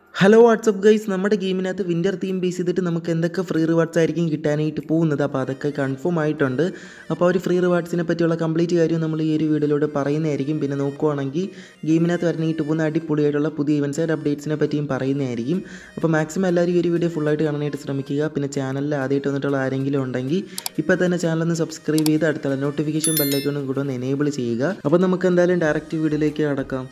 hello WhatsApp guys നമ്മുടെ ഗെയിമിനകത്ത് winter theme base ചെയ്തിട്ട് നമുക്ക് എന്തൊക്കെ ഫ്രീ റിവാർഡ്സ് ആയിരിക്കും കിട്ടാനായിട്ട് പോകുന്നത് അപ്പോൾ അതൊക്കെ കൺഫേം ആയിട്ടുണ്ട് അപ്പോൾ ആ ഒരു ഫ്രീ റിവാർഡ്സിനെ പറ്റിയുള്ള കംപ്ലീറ്റ് കാര്യം നമ്മൾ ഈ ഒരു വീഡിയോയിലൂടെ പറയുന്നതായിരിക്കും പിന്നെ നോക്കുവാണെങ്കിൽ ഗെയിമിനകത്ത് വരണിയിട്ട് പോകുന്ന അടിപൊളിയായിട്ടുള്ള പുതിയ ഇവൻസ് ആൻഡ് അപ്ഡേറ്റ്സിനെ പറ്റിയും പറയുന്നതായിരിക്കും അപ്പോൾ മാക്സിമം എല്ലാവരും ഈ ഒരു വീഡിയോ ഫുള്ളായിട്ട് കാണാനായിട്ട് ശ്രമിക്കുക പിന്നെ ചാനലിൽ ആദ്യമായിട്ട് വന്നിട്ടുള്ള ആരെങ്കിലും ഉണ്ടെങ്കിൽ ഇപ്പോൾ തന്നെ ചാനലൊന്ന് സബ്സ്ക്രൈബ് ചെയ്ത് അടുത്തുള്ള നോട്ടിഫിക്കേഷൻ ബെല്ലൈക്കണും കൂടെ ഒന്ന് എനേബിൾ ചെയ്യുക അപ്പോൾ നമുക്ക് എന്തായാലും ഡയറക്റ്റ് വീഡിയോയിലേക്ക് കടക്കാം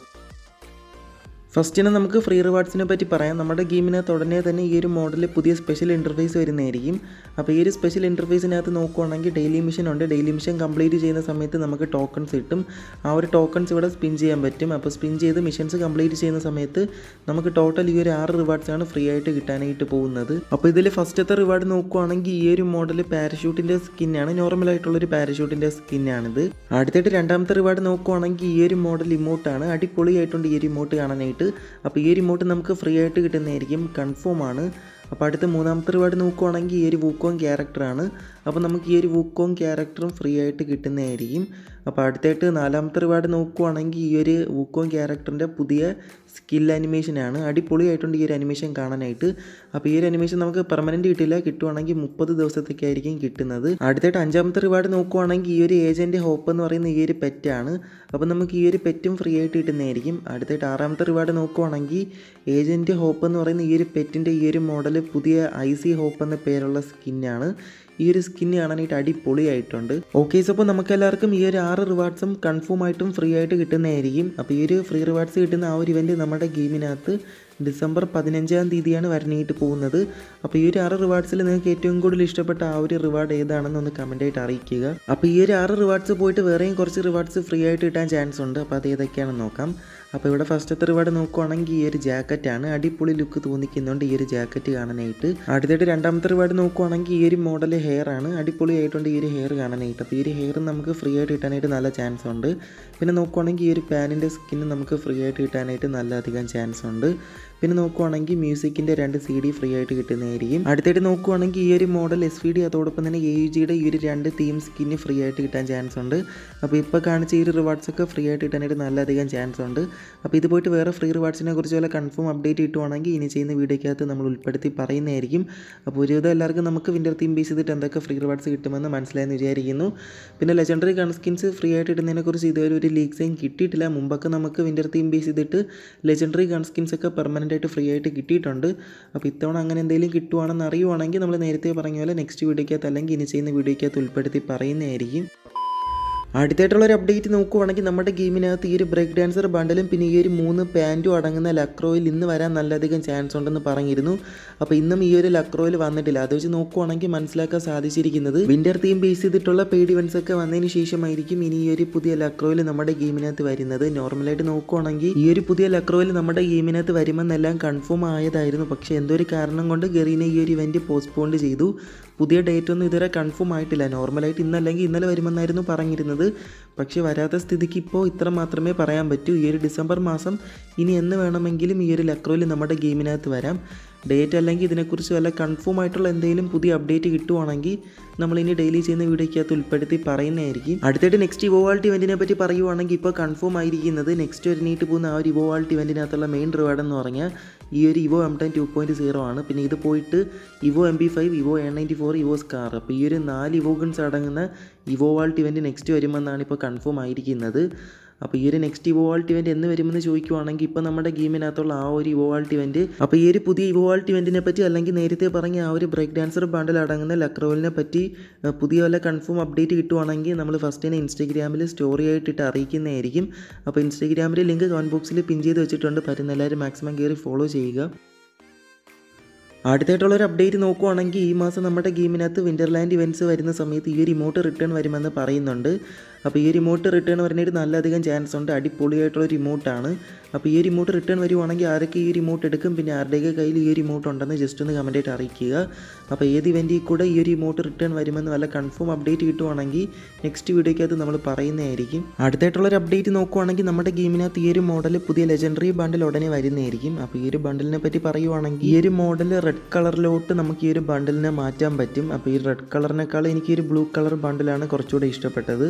ഫസ്റ്റിന് നമുക്ക് ഫ്രീ റിവാർഡ്സിനെ പറ്റി പറയാം നമ്മുടെ ഗെയിമിനകത്ത് ഉടനെ തന്നെ ഈ ഒരു മോഡലിൽ പുതിയ സ്പെഷ്യൽ ഇൻ്റർഫേസ് വരുന്നതായിരിക്കും അപ്പോൾ ഈ ഒരു സ്പെഷ്യൽ ഇൻ്റർഫേസിനകത്ത് നോക്കുവാണെങ്കിൽ ഡെയിലി മിഷൻ ഉണ്ട് ഡെയിലി മിഷൻ കംപ്ലീറ്റ് ചെയ്യുന്ന സമയത്ത് നമുക്ക് ടോക്കൺസ് കിട്ടും ആ ഒരു ടോക്കൺസ് ഇവിടെ സ്പിൻ ചെയ്യാൻ പറ്റും അപ്പോൾ സ്പിൻ ചെയ്ത് മിഷൻസ് കംപ്ലീറ്റ് ചെയ്യുന്ന സമയത്ത് നമുക്ക് ടോട്ടൽ ഈ ഒരു ആറ് റിവാർഡ്സാണ് ഫ്രീ ആയിട്ട് കിട്ടാനായിട്ട് പോകുന്നത് അപ്പോൾ ഇതിൽ ഫസ്റ്റത്തെ റിവാർഡ് നോക്കുവാണെങ്കിൽ ഈ ഒരു മോഡൽ പാരഷൂട്ടിൻ്റെ സ്കിന്നാണ് നോർമൽ ആയിട്ടുള്ളൊരു പാരഷൂട്ടിൻ്റെ സ്കിന്നാണിത് അടുത്തായിട്ട് രണ്ടാമത്തെ റിവാർഡ് നോക്കുവാണെങ്കിൽ ഈ ഒരു മോഡൽ ഇമോട്ടാണ് അടിപൊളിയായിട്ടുണ്ട് ഈ ഒരു ഇമോട്ട് കാണാനായിട്ട് അപ്പോൾ ഈ ഒരു ഇമോട്ട് നമുക്ക് ഫ്രീ ആയിട്ട് കിട്ടുന്നതായിരിക്കും കൺഫേം ആണ് അപ്പോൾ അടുത്ത മൂന്നാമത്തെ റിവാർഡ് നോക്കുവാണെങ്കിൽ ഈ ഒരു വൂക്കോങ് ക്യാരക്ടറാണ് അപ്പോൾ നമുക്ക് ഈ ഒരു വൂക്കോങ് ക്യാരക്ടറും ഫ്രീ ആയിട്ട് കിട്ടുന്നതായിരിക്കും അപ്പോൾ അടുത്തായിട്ട് നാലാമത്തെ റിവാർഡ് നോക്കുവാണെങ്കിൽ ഈ ഒരു വൂക്കോങ് ക്യാരക്ടറിൻ്റെ പുതിയ സ്കിൽ അനിമേഷനാണ് അടിപൊളിയായിട്ടുണ്ട് ഈ ഒരു അനിമേഷൻ കാണാനായിട്ട് അപ്പോൾ ഈ ഒരു അനിമേഷൻ നമുക്ക് പെർമനൻറ്റ് കിട്ടില്ല കിട്ടുവാണെങ്കിൽ മുപ്പത് ദിവസത്തേക്കായിരിക്കും കിട്ടുന്നത് അടുത്തായിട്ട് അഞ്ചാമത്തെ റിവാർഡ് നോക്കുവാണെങ്കിൽ ഈ ഒരു ഏജൻറ്റ് ഹോപ്പ് എന്ന് പറയുന്ന ഈ ഒരു പെറ്റാണ് അപ്പോൾ നമുക്ക് ഈ ഒരു പെറ്റും ഫ്രീ ആയിട്ട് കിട്ടുന്നതായിരിക്കും അടുത്തായിട്ട് ആറാമത്തെ റിവാർഡ് നോക്കുവാണെങ്കിൽ ഏജൻറ്റ് ഹോപ്പ് എന്ന് പറയുന്ന ഈ ഒരു പെറ്റിൻ്റെ ഈ ഒരു മോഡൽ പുതിയ ഐ സി ഹോപ്പ് എന്ന പേരുള്ള സ്കിന്നാണ് ഈ ഒരു സ്കിന്ന് കാണാനായിട്ട് അടിപൊളിയായിട്ടുണ്ട് ഓക്കെ സോ അപ്പോൾ നമുക്ക് എല്ലാവർക്കും ഈ ഒരു ആറ് റിവാർഡ്സും കൺഫേം ആയിട്ടും ഫ്രീ ആയിട്ട് കിട്ടുന്നതായിരിക്കും അപ്പോൾ ഈ ഒരു ഫ്രീ റിവാർഡ്സ് കിട്ടുന്ന ആ ഒരു ഇവൻറ്റ് നമ്മുടെ ഗെയിമിനകത്ത് ഡിസംബർ പതിനഞ്ചാം തീയതിയാണ് വരണിയിട്ട് പോകുന്നത് അപ്പോൾ ഈ ഒരു ആറ് റിവാർഡ്സിൽ നിങ്ങൾക്ക് ഏറ്റവും കൂടുതൽ ഇഷ്ടപ്പെട്ട ആ ഒരു റിവാർഡ് ഏതാണെന്ന് ഒന്ന് കമൻറ്റായിട്ട് അറിയിക്കുക അപ്പോൾ ഈ ഒരു ആറ് റിവാർഡ്സ് പോയിട്ട് വേറെയും കുറച്ച് റിവാർഡ്സ് ഫ്രീ ആയിട്ട് കിട്ടാൻ ചാൻസ് ഉണ്ട് അപ്പോൾ അത് ഏതൊക്കെയാണെന്ന് നോക്കാം അപ്പോൾ ഇവിടെ ഫസ്റ്റത്തെ റിവാർഡ് നോക്കുവാണെങ്കിൽ ഈ ഒരു ജാക്കറ്റാണ് അടിപൊളി ലുക്ക് തോന്നിക്കുന്നുണ്ട് ഈ ഒരു ജാക്കറ്റ് കാണാനായിട്ട് അടുത്തായിട്ട് രണ്ടാമത്തെ റിവാർഡ് നോക്കുവാണെങ്കിൽ ഈ ഒരു മോഡൽ ഹെയർ ആണ് അടിപൊളിയായിട്ടുണ്ട് ഈ ഒരു ഹെയർ കാണാനായിട്ട് അപ്പോൾ ഈ ഒരു ഹെയർ നമുക്ക് ഫ്രീ ആയിട്ട് കിട്ടാനായിട്ട് നല്ല ചാൻസ് ഉണ്ട് പിന്നെ നോക്കുവാണെങ്കിൽ ഈ ഒരു പാനിൻ്റെ സ്കിന്ന് നമുക്ക് ഫ്രീ ആയിട്ട് കിട്ടാനായിട്ട് നല്ല അധികം ചാൻസ് ഉണ്ട് പിന്നെ നോക്കുവാണെങ്കിൽ മ്യൂസിക്കിൻ്റെ രണ്ട് സി ഡി ഫ്രീ ആയിട്ട് കിട്ടുന്നതായിരിക്കും അടുത്തായിട്ട് നോക്കുവാണെങ്കിൽ ഈ ഒരു മോഡൽ എസ് വി ഡി അതോടൊപ്പം തന്നെ എ യു ജിയുടെ ഈ ഒരു രണ്ട് തീം സ്കിന്ന് ഫ്രീ ആയിട്ട് കിട്ടാൻ ചാൻസ് ഉണ്ട് അപ്പോൾ ഇപ്പോൾ കാണിച്ച ഈ ഒരു റിവാർഡ്സ് ഒക്കെ ഫ്രീ ആയിട്ട് കിട്ടാനായിട്ട് നല്ലധികം ചാൻസ് ഉണ്ട് അപ്പോൾ ഇത് പോയിട്ട് വേറെ ഫ്രീ റിവാർഡ്സിനെ കുറിച്ച് വല്ല കൺഫേം അപ്ഡേറ്റ് കിട്ടുവാണെങ്കിൽ ഇനി ചെയ്യുന്ന വീഡിയോക്കകത്ത് നമ്മൾ ഉൾപ്പെടുത്തി പറയുന്നതായിരിക്കും അപ്പോൾ ഒരുവിധം എല്ലാവർക്കും നമുക്ക് വിൻ്റർ തീം ബേസ് ചെയ്തിട്ട് എന്തൊക്കെ ഫ്രീ റിവാർഡ്സ് കിട്ടുമെന്ന് മനസ്സിലായെന്ന് വിചാരിക്കുന്നു പിന്നെ ലെജൻഡറി ഗൺസ്കിൻസ് ഫ്രീ ആയിട്ട് ഇടുന്നതിനെക്കുറിച്ച് ഇതുവരെ ഒരു ലീക്സും കിട്ടിയിട്ടില്ല മുമ്പൊക്കെ നമുക്ക് വിൻ്റർ തീം ബേസ് ചെയ്തിട്ട് ലെജൻഡറി ഗൺസ്കിൻസ് ഒക്കെ പെർമനൻ്റ് ആയിട്ട് ഫ്രീ ആയിട്ട് കിട്ടിയിട്ടുണ്ട് അപ്പോൾ ഇത്തവണ അങ്ങനെ എന്തെങ്കിലും കിട്ടുവാണെന്ന് അറിയുവാണെങ്കിൽ നമ്മൾ നേരത്തെ പറഞ്ഞ പോലെ നെക്സ്റ്റ് വീഡിയോക്കകത്ത് അല്ലെങ്കിൽ ഇനി ചെയ്യുന്ന വീഡിയോക്കകത്ത് ഉൾപ്പെടുത്തി പറയുന്നതായിരിക്കും അടുത്തായിട്ടുള്ള ഒരു അപ്ഡേറ്റ് നോക്കുവാണെങ്കിൽ നമ്മുടെ ഗെയിമിനകത്ത് ഈ ഒരു ബ്രേക്ക് ഡാൻസർ ബണ്ടിലും പിന്നെ ഈ ഒരു മൂന്ന് പാൻറ്റും അടങ്ങുന്ന ലക്രോയിൽ ഇന്ന് വരാൻ നല്ലധികം ചാൻസ് ഉണ്ടെന്ന് പറഞ്ഞിരുന്നു അപ്പോൾ ഇന്നും ഈ ഒരു ലക്രോയിൽ വന്നിട്ടില്ല അത് വെച്ച് നോക്കുവാണെങ്കിൽ മനസ്സിലാക്കാൻ സാധിച്ചിരിക്കുന്നത് വിൻ്റർ തീം ബേസ് ചെയ്തിട്ടുള്ള പെയ്ഡ് ഇവൻസ് ഒക്കെ വന്നതിന് ശേഷമായിരിക്കും ഇനി ഈ ഒരു പുതിയ ലക്രോയിൽ നമ്മുടെ ഗെയിമിനകത്ത് വരുന്നത് നോർമലായിട്ട് നോക്കുവാണെങ്കിൽ ഈ ഒരു പുതിയ ലക്രോയിൽ നമ്മുടെ ഗെയിമിനകത്ത് വരുമെന്നെല്ലാം കൺഫേം ആയതായിരുന്നു പക്ഷേ എന്തോ ഒരു കാരണം കൊണ്ട് ഗെറീനെ ഈ ഒരു ഇവൻറ്റ് പോസ്റ്റ്പോണ്ട് ചെയ്തു പുതിയ ഡേറ്റ് ഒന്നും ഇതുവരെ കൺഫേം ആയിട്ടില്ല നോർമലായിട്ട് ഇന്നല്ലെങ്കിൽ ഇന്നലെ വരുമെന്നായിരുന്നു പറഞ്ഞിരുന്നത് പക്ഷേ വരാത്ത സ്ഥിതിക്ക് ഇപ്പോൾ ഇത്ര മാത്രമേ പറയാൻ പറ്റൂ ഈ ഒരു ഡിസംബർ മാസം ഇനി എന്ന് വേണമെങ്കിലും ഈ ഒരു ലക്രോയിൽ നമ്മുടെ ഗെയിമിനകത്ത് വരാം ഡേറ്റ് അല്ലെങ്കിൽ ഇതിനെക്കുറിച്ച് വല്ല കൺഫേം ആയിട്ടുള്ള എന്തെങ്കിലും പുതിയ അപ്ഡേറ്റ് കിട്ടുവാണെങ്കിൽ നമ്മൾ ഇനി ഡെയിലി ചെയ്യുന്ന വീഡിയോക്കകത്ത് ഉൾപ്പെടുത്തി പറയുന്നതായിരിക്കും അടുത്തായിട്ട് നെക്സ്റ്റ് ഇവോവാൾട്ട് ഇവൻറ്റിനെ പറ്റി പറയുവാണെങ്കിൽ ഇപ്പോൾ കൺഫേം ആയിരിക്കുന്നത് നെക്സ്റ്റ് ഒരു നീട്ട് പോകുന്ന ആ ഒരു ഇവോവാൾട്ട് ഇവൻറ്റിനകത്തുള്ള മെയിൻ റിവാർഡ് എന്ന് പറഞ്ഞാൽ ഈ ഒരു evo M ten two point zero ആണ് പിന്നെ ഇത് പോയിട്ട് evo M B five evo A ninety four evo scar അപ്പോൾ ഈ ഒരു നാല് ഇവോ ഗൺസ് അടങ്ങുന്ന ഇവോ വാൾട്ട് ഇവൻറ്റ് നെക്സ്റ്റ് വരുമെന്നാണ് ഇപ്പോൾ കൺഫേം ആയിരിക്കുന്നത് അപ്പോൾ ഈ ഒരു നെക്സ്റ്റ് ഇവോവാൾട്ട് ഇവൻറ്റ് എന്ന് വരുമെന്ന് ചോദിക്കുവാണെങ്കിൽ ഇപ്പോൾ നമ്മുടെ ഗെയിമിനകത്തുള്ള ആ ഒരു ഇവോവാൾട്ട് ഇവൻറ്റ് അപ്പോൾ ഈ ഒരു പുതിയ ഇവോവാൾട്ട് ഇവൻറ്റിനെ പറ്റി അല്ലെങ്കിൽ നേരത്തെ പറഞ്ഞ ആ ഒരു ബ്രേക്ക് ഡാൻസർ ബണ്ടിൽ അടങ്ങുന്ന ലക്രോലിനെ പറ്റി ഏഹ്, പുതിയ വല്ല കൺഫേം അപ്ഡേറ്റ് കിട്ടുവാണെങ്കിൽ നമ്മൾ ഫസ്റ്റ് തന്നെ ഇൻസ്റ്റാഗ്രാമിൽ സ്റ്റോറി ആയിട്ടിട്ട് അറിയിക്കുന്നതായിരിക്കും അപ്പോൾ ഇൻസ്റ്റാഗ്രാമിൽ ലിങ്ക് കമൻറ്റ് ബോക്സിൽ പിൻ ചെയ്ത് വെച്ചിട്ടുണ്ട് പറ്റുന്ന എല്ലാവരും മാക്സിമം കയറി ഫോളോ ചെയ്യുക അടുത്തായിട്ടുള്ള ഒരു അപ്ഡേറ്റ് നോക്കുവാണെങ്കിൽ ഈ മാസം നമ്മുടെ ഗെയിമിനകത്ത് വിൻ്റർലാൻഡ് ഇവൻറ്റ്സ് വരുന്ന സമയത്ത് ഈ ഒരു റിമോട്ട് റിട്ടേൺ വരുമെന്ന് പറയുന്നുണ്ട് അപ്പോൾ ഈ റിമോട്ട് റിട്ടേൺ വരാനായിട്ട് നല്ലധികം ചാൻസ് ഉണ്ട് അടിപൊളിയായിട്ടുള്ള റിമോട്ടാണ് അപ്പോൾ ഈ റിമോട്ട് റിട്ടേൺ വരുവാണെങ്കിൽ ആരൊക്കെ ഈ റിമോട്ട് എടുക്കും പിന്നെ ആരുടെയൊക്കെ കയ്യിൽ ഈ റിമോട്ട് ഉണ്ടെന്ന് ജസ്റ്റ് ഒന്ന് കമൻറ്റായിട്ട് അറിയിക്കുക അപ്പോൾ ഏത് ഇവൻറ്റിൽ കൂടെ ഈ ഒരു റിമോട്ട് റിട്ടേൺ വരുമെന്ന് വല്ല കൺഫേം അപ്ഡേറ്റ് കിട്ടുവാണെങ്കിൽ നെക്സ്റ്റ് വീഡിയോക്കകത്ത് നമ്മൾ പറയുന്നതായിരിക്കും അടുത്തായിട്ടുള്ള ഒരു അപ്ഡേറ്റ് നോക്കുവാണെങ്കിൽ നമ്മുടെ ഗെയിമിനകത്ത് ഈ ഒരു മോഡൽ പുതിയ ലെജൻഡറി ബണ്ടിൽ ഉടനെ വരുന്നതായിരിക്കും അപ്പോൾ ഈ ഒരു ബണ്ടിലിനെ പറ്റി പറയുവാണെങ്കിൽ ഈ ഒരു മോഡൽ റെഡ് കളറിലോട്ട് നമുക്ക് ഈ ഒരു ബണ്ടിലിനെ മാറ്റാൻ പറ്റും അപ്പോൾ ഈ റെഡ് കളറിനേക്കാൾ എനിക്ക് ഈ ഒരു ബ്ലൂ കളർ ബണ്ടിലാണ് കുറച്ചുകൂടെ ഇഷ്ടപ്പെട്ടത്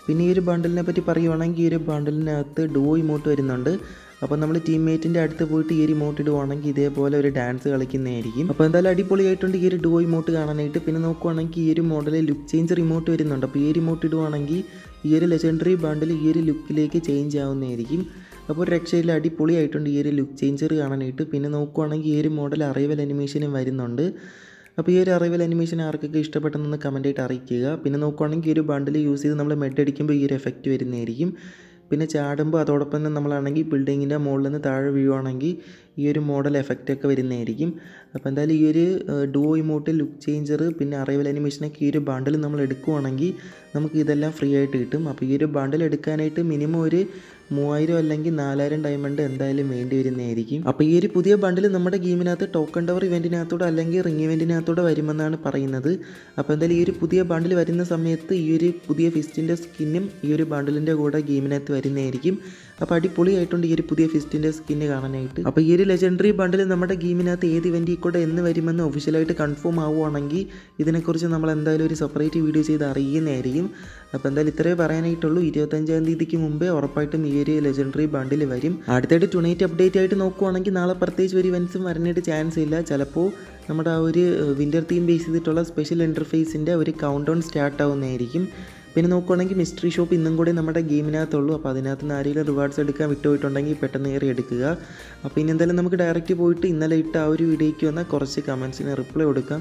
പിന്നെ ഈ ഒരു ബണ്ടിലിനെ പറ്റി പറയുവാണെങ്കിൽ ഈ ഒരു ബണ്ടിലിനകത്ത് ഡുവോ ഇമോട്ട് വരുന്നുണ്ട് അപ്പോൾ നമ്മൾ ടീംമേറ്റിൻ്റെ അടുത്ത് പോയിട്ട് ഈ ഒരു ഇമോട്ട് ഇടുവാണെങ്കിൽ ഇതേപോലെ ഒരു ഡാൻസ് കളിക്കുന്നതായിരിക്കും അപ്പോൾ എന്തായാലും അടിപൊളിയായിട്ടുണ്ട് ഈ ഒരു ഡുവോ ഇമോട്ട് കാണാനായിട്ട് പിന്നെ നോക്കുവാണെങ്കിൽ ഈ ഒരു മോഡലിൽ ലുക്ക് ചേഞ്ചർ ഇമോട്ട് വരുന്നുണ്ട് അപ്പോൾ ഈ ഒരു ഇമോട്ട് ഇടുവാണെങ്കിൽ ഈ ഒരു ലെജൻഡറി ബണ്ടിൽ ഈ ഒരു ലുക്കിലേക്ക് ചേഞ്ച് ആവുന്നതായിരിക്കും അപ്പോൾ ഒരു രക്ഷയിൽ അടിപൊളിയായിട്ടുണ്ട് ഈ ഒരു ലുക്ക് ചേഞ്ചർ കാണാനായിട്ട് പിന്നെ നോക്കുവാണെങ്കിൽ ഈ ഒരു മോഡൽ അറൈവൽ അനിമേഷനും വരുന്നുണ്ട് അപ്പോൾ ഈ ഒരു അറിവൽ അനിമേഷൻ ആർക്കൊക്കെ ഇഷ്ടപ്പെട്ടെന്ന് കമൻറ്റായിട്ട് അറിയിക്കുക പിന്നെ നോക്കുവാണെങ്കിൽ ഈ ഒരു ബണ്ടിൽ യൂസ് ചെയ്ത് നമ്മൾ മെഡ് അടിക്കുമ്പോൾ ഈ ഒരു എഫക്റ്റ് വരുന്നതായിരിക്കും പിന്നെ ചാടുമ്പോൾ അതോടൊപ്പം തന്നെ നമ്മളാണെങ്കിൽ ബിൽഡിങ്ങിൻ്റെ മുകളിൽ നിന്ന് താഴെ വീഴുവാണെങ്കിൽ ഈ ഒരു മോഡൽ എഫക്റ്റ് ഒക്കെ വരുന്നതായിരിക്കും അപ്പോൾ എന്തായാലും ഈ ഒരു ഡുവോ ഇമോട്ട് ലുക്ക് ചേഞ്ചർ പിന്നെ അറൈവൽ അനിമേഷനൊക്കെ ഈ ഒരു ബണ്ടിൽ നമ്മൾ എടുക്കുവാണെങ്കിൽ നമുക്ക് ഇതെല്ലാം ഫ്രീ ആയിട്ട് കിട്ടും അപ്പോൾ ഈ ഒരു ബണ്ടിൽ എടുക്കാനായിട്ട് മിനിമം ഒരു മൂവായിരം അല്ലെങ്കിൽ നാലായിരം ഡയമണ്ട് എന്തായാലും വേണ്ടി വരുന്നതായിരിക്കും അപ്പോൾ ഈ ഒരു പുതിയ ബണ്ടിൽ നമ്മുടെ ഗെയിമിനകത്ത് ടോക്കൺ ടവർ ഇവൻറ്റിനകത്തൂടെ അല്ലെങ്കിൽ റിംഗ് ഇവൻറ്റിനകത്തൂടെ വരുമെന്നാണ് പറയുന്നത് അപ്പോൾ എന്തായാലും ഈ ഒരു പുതിയ ബണ്ടിൽ വരുന്ന സമയത്ത് ഈ ഒരു പുതിയ ഫിസ്റ്റിൻ്റെ സ്കിന്നും ഈ ഒരു ബണ്ടിലിൻ്റെ കൂടെ ഗെയിമിനകത്ത് വരുന്നതായിരിക്കും അപ്പോൾ അടിപൊളിയായിട്ടുണ്ട് ഈ ഒരു പുതിയ ഫിസ്റ്റിൻ്റെ സ്കിന്ന് കാണാനായിട്ട് അപ്പോൾ ഈ ഒരു ലെജൻഡറി ബണ്ടിൽ നമ്മുടെ ഗെയിമിനകത്ത് ഏത് ഇവൻറ്റിൽ കൂടെ എന്ന് വരുമെന്ന് ഒഫീഷ്യലായിട്ട് കൺഫേം ആവുകയാണെങ്കിൽ ഇതിനെക്കുറിച്ച് നമ്മൾ എന്തായാലും ഒരു സെപ്പറേറ്റ് വീഡിയോ ചെയ്ത് അറിയുന്നതായിരിക്കും അപ്പോൾ എന്തായാലും ഇത്രയേ പറയാനായിട്ടുള്ളൂ ഇരുപത്തഞ്ചാം തീയതിക്ക് മുമ്പേ ഉറപ്പായിട്ടും ഈ ഒരു ലെജൻഡറി ബണ്ടിൽ വരും അടുത്തായിട്ട് ടുണൈറ്റ് അപ്ഡേറ്റ് ആയിട്ട് നോക്കുവാണെങ്കിൽ നാളെ പ്രത്യേകിച്ച് ഒരു ഇവൻറ്റ്സും വരാനായിട്ട് ചാൻസ് ഇല്ല ചിലപ്പോൾ നമ്മുടെ ആ ഒരു വിൻ്റർ തീം ബേസ് ചെയ്തിട്ടുള്ള സ്പെഷ്യൽ ഇൻ്റർഫേസിൻ്റെ ഒരു കൗണ്ട് ഡൗൺ സ്റ്റാർട്ട് ആവുന്നതായിരിക്കും പിന്നെ നോക്കുവാണെങ്കിൽ മിസ്റ്ററി ഷോപ്പ് ഇന്നും കൂടി നമ്മുടെ ഗെയിമിനകത്തുള്ളൂ അപ്പോൾ അതിനകത്ത് നിന്ന് ആരെങ്കിലും റിവാർഡ്സ് എടുക്കാൻ വിട്ടുപോയിട്ടുണ്ടെങ്കിൽ പെട്ടെന്ന് കയറി എടുക്കുക അപ്പോൾ ഇനി എന്തായാലും നമുക്ക് ഡയറക്റ്റ് പോയിട്ട് ഇന്നലെ ഇട്ട ആ ഒരു വീഡിയോയ്ക്ക് വന്ന കുറച്ച് കമൻസിന് റിപ്ലൈ കൊടുക്കാം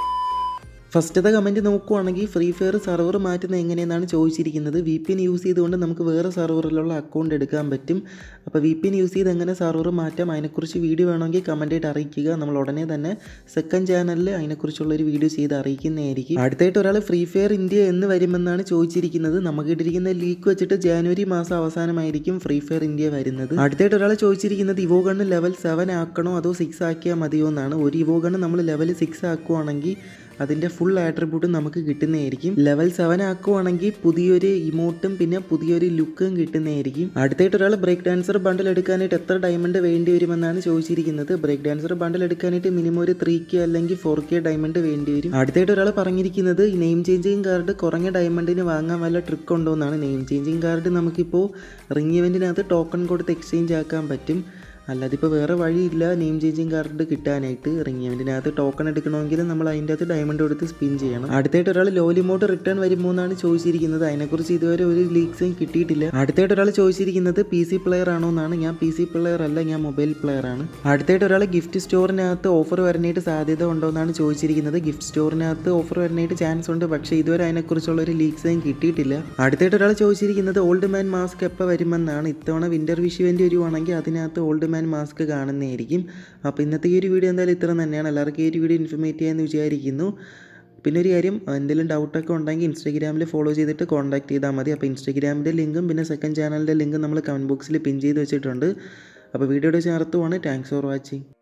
ഫസ്റ്റത്തെ കമൻറ്റ് നോക്കുവാണെങ്കിൽ ഫ്രീ ഫയർ സെർവർ മാറ്റുന്നത് എങ്ങനെയെന്നാണ് ചോദിച്ചിരിക്കുന്നത് വി പി എൻ യൂസ് ചെയ്തുകൊണ്ട് നമുക്ക് വേറെ സെർവറിലുള്ള അക്കൗണ്ട് എടുക്കാൻ പറ്റും അപ്പോൾ വി പി എൻ യൂസ് ചെയ്ത് എങ്ങനെ സെർവർ മാറ്റാം അതിനെക്കുറിച്ച് വീഡിയോ വേണമെങ്കിൽ കമൻറ്റായിട്ട് അറിയിക്കുക നമ്മൾ ഉടനെ തന്നെ സെക്കൻഡ് ചാനലിൽ അതിനെക്കുറിച്ചുള്ളൊരു വീഡിയോ ചെയ്ത് അറിയിക്കുന്നതായിരിക്കും അടുത്തായിട്ട് ഒരാൾ ഫ്രീ ഫയർ ഇന്ത്യ എന്ന് വരുമെന്നാണ് ചോദിച്ചിരിക്കുന്നത് നമുക്ക് ഇട്ടിരിക്കുന്ന ലീക്ക് വെച്ചിട്ട് ജാനുവരി മാസം അവസാനമായിരിക്കും ഫ്രീ ഫയർ ഇന്ത്യ വരുന്നത് അടുത്തായിട്ട് ഒരാൾ ചോദിച്ചിരിക്കുന്നത് ഇവോ ഗണ്ണ് ലെവൽ സെവൻ ആക്കണോ അതോ സിക്സ് ആക്കിയാൽ മതിയോ എന്നാണ് ഒരു ഇവോ ഗണ്ണ് നമ്മൾ ലെവൽ സിക്സ് ആക്കുവാണെങ്കിൽ അതിൻ്റെ ഫുൾ ആട്രിബ്യൂട്ടും നമുക്ക് കിട്ടുന്നതായിരിക്കും ലെവൽ സെവൻ ആക്കുവാണെങ്കിൽ പുതിയൊരു ഇമോട്ടും പിന്നെ പുതിയൊരു ലുക്കും കിട്ടുന്നതായിരിക്കും അടുത്തായിട്ട് ഒരാൾ ബ്രേക്ക് ഡാൻസർ ബണ്ടിൽ എടുക്കാനായിട്ട് എത്ര ഡയമണ്ട് വേണ്ടി വരുമെന്നാണ് ചോദിച്ചിരിക്കുന്നത് ബ്രേക്ക് ഡാൻസർ ബണ്ടിൽ എടുക്കാനായിട്ട് മിനിമം ഒരു ത്രീ കെ അല്ലെങ്കിൽ ഫോർ കെ ഡയമണ്ട് വേണ്ടി വരും അടുത്തായിട്ട് ഒരാൾ പറഞ്ഞിരിക്കുന്നത് ഈ നെയിം ചേഞ്ചിങ് കാർഡ് കുറഞ്ഞ ഡയമണ്ടിന് വാങ്ങാൻ വല്ല ട്രിക്ക് ഉണ്ടോ എന്നാണ് നെയിം ചേഞ്ചിങ് കാർഡ് നമുക്കിപ്പോൾ റിംഗ് ഇവൻറ്റിനകത്ത് ടോക്കൺ കൊടുത്ത് എക്സ്ചേഞ്ച് ആക്കാൻ പറ്റും അല്ലാതെ ഇപ്പോൾ വേറെ വഴിയില്ല നെയിം ചേഞ്ചിങ് കാർഡ് കിട്ടാനായിട്ട് റിംഗ് ഇവൻറ്റിനകത്ത് ടോക്കൺ എടുക്കണമെങ്കിൽ നമ്മൾ അതിൻ്റെ അകത്ത് ഡയമണ്ട് കൊടുത്ത് സ്പിൻ ചെയ്യണം അടുത്തായിട്ട് ഒരാൾ ലോലിമോട്ട് റിട്ടേൺ വരുമോ എന്നാണ് ചോദിച്ചിരിക്കുന്നത് അതിനെക്കുറിച്ച് ഇതുവരെ ഒരു ലീക്സും കിട്ടിയിട്ടില്ല അടുത്തായിട്ട് ഒരാൾ ചോദിച്ചിരിക്കുന്നത് പി സി പ്ലെയർ ആണോ എന്നാണ് ഞാൻ പി സി പ്ലെയർ അല്ല ഞാൻ മൊബൈൽ പ്ലെയർ ആണ് അടുത്തായിട്ട് ഒരാൾ ഗിഫ്റ്റ് സ്റ്റോറിനകത്ത് ഓഫർ വരാനായിട്ട് സാധ്യത ഉണ്ടോ എന്നാണ് ചോദിച്ചിരിക്കുന്നത് ഗിഫ്റ്റ് സ്റ്റോറിനകത്ത് ഓഫർ വരാനായിട്ട് ചാൻസ് ഉണ്ട് പക്ഷേ ഇതുവരെ അതിനെക്കുറിച്ചുള്ള ഒരു ലീക്സും കിട്ടിയിട്ടില്ല അടുത്തായിട്ട് ഒരാൾ ചോദിച്ചിരിക്കുന്നത് ഓൾഡ് മാൻ മാസ്ക് എപ്പോൾ വരുമെന്നാണ് ഇത്തവണ വിൻ്റർ വിഷ് ഇവൻറ്റ് വരുവാണെങ്കിൽ അതിനകത്ത് ഓൾഡ് മാൻ മാസ്ക് കാണുന്നതായിരിക്കും അപ്പോൾ ഇന്നത്തെ ഈ ഒരു വീഡിയോ എന്തായാലും ഇത്ര തന്നെയാണ് എല്ലാവർക്കും ഈ ഒരു വീഡിയോ ഇൻഫർമേറ്റ് ചെയ്യാമെന്ന് വിചാരിക്കുന്നു പിന്നെ ഒരു കാര്യം എന്തെങ്കിലും ഡൗട്ടൊക്കെ ഉണ്ടെങ്കിൽ ഇൻസ്റ്റാഗ്രാമിൽ ഫോളോ ചെയ്തിട്ട് കോൺടാക്ട് ചെയ്താൽ മതി അപ്പോൾ ഇൻസ്റ്റാഗ്രാമിൻ്റെ ലിങ്കും പിന്നെ സെക്കൻഡ് ചാനലിൻ്റെ ലിങ്കും നമ്മൾ കമൻറ്റ് ബോക്സിൽ പിൻ ചെയ്ത് വെച്ചിട്ടുണ്ട് അപ്പോൾ വീഡിയോയുടെ ചേർത്തുവാണ് താങ്ക്സ് ഫോർ വാച്ചിങ്